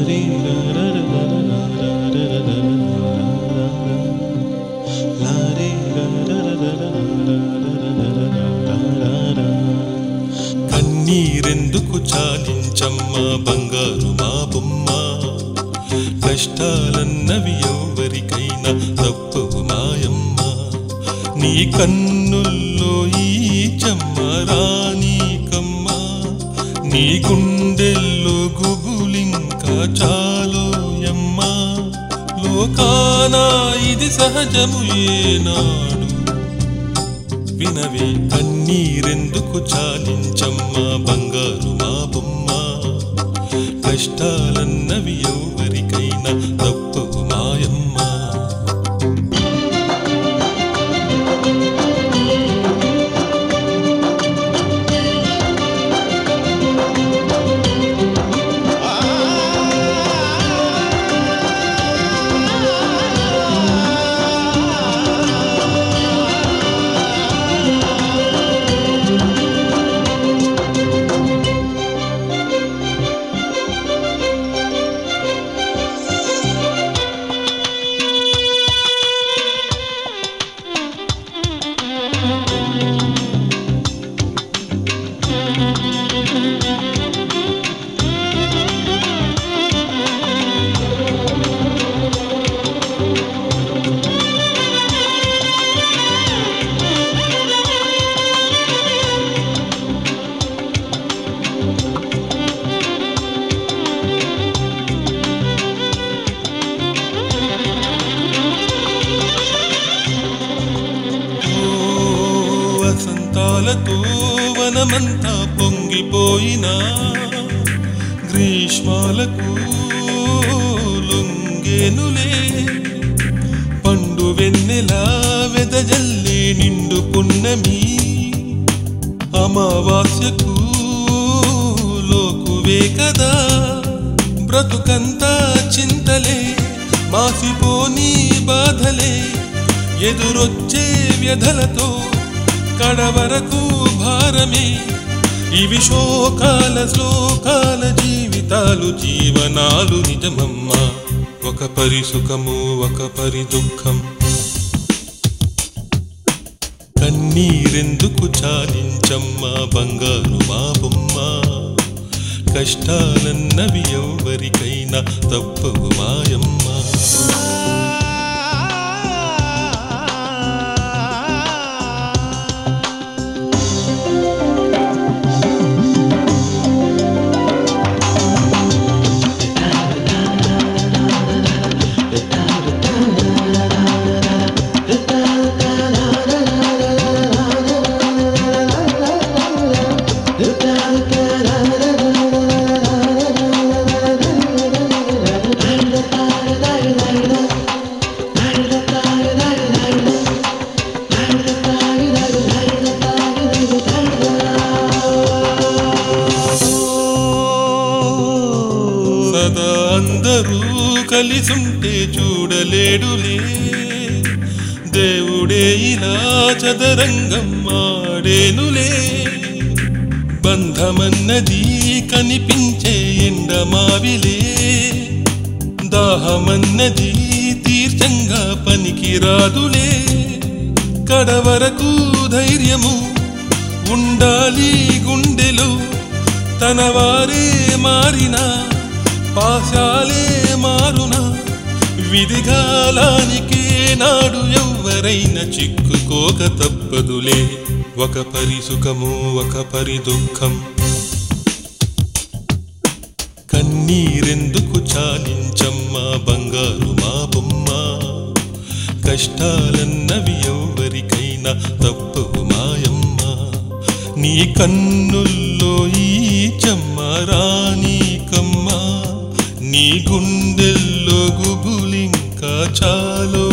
కన్నీరెందుకు చాలించమ్మా బంగారు మా బొమ్మ కష్టాలన్నవి ఎవరికైనా తప్పవు మాయమ్మ నీ కన్నుల్లో ఈ చెమ్మ రానీకమ్మ నీ గుండెల్లో గుబులింకా చాలోయమ్మ లోకాన ఇది సహజము ఏనాడు వినవే కన్నీరెందుకు చాలించమ్మా బంగారు మా బొమ్మ కష్టాలన్నవి ఎవరికైనా తప్పవు మాయమ్మ ఓ వసంతాలతో వనమంతా పొంగిపోయినా గ్రీష్మాలకు లొంగేనులే పండు వెన్నెలా వెదజల్లే నిండు పున్నమి అమావాస్యకు లోకువే కదా బ్రతుకంతా చింతలే మాసిపోని బాధలే ఎదురొచ్చే వ్యధలతో కడవరకు భారమే ఇవి శోకాల శ్లోకాల జీవితాలు జీవనాలు నిజమమ్మా ఒక పరి సుఖము ఒక పరి దుఃఖం కన్నీరెందుకు చాలించమ్మా బంగారు మా బొమ్మ కష్టాలన్నవి ఎవరికైనా తప్పవు మాయమ్మ సదా అందరూ కలిసుంటే చూడలేడులే దేవుడే ఇలా చదరంగం ఆడేనులే బంధమన్నది కనిపించే ఎండమావిలే దాహమన్నది తీర్థంగా పనికిరాదులే కడవరకు ధైర్యము ఉండాలి గుండెలో తన వారే మారినా పాశాలే మారునా విధిగాలానికే నాడు ఎవ్వరైనా చిక్కుకోక తప్పదులే ఒక పరి సుఖము ఒక పరి దుఃఖం కన్నీరెందుకు చాలించమ్మా బంగారు మా బొమ్మ కష్టాలన్నవి ఎవరికైనా తప్పవు మాయమ్మ నీ కన్నుల్లో ఈ చెమ్మ రానీకమ్మ నీ గుండెల్లో గుబులింకా చాలో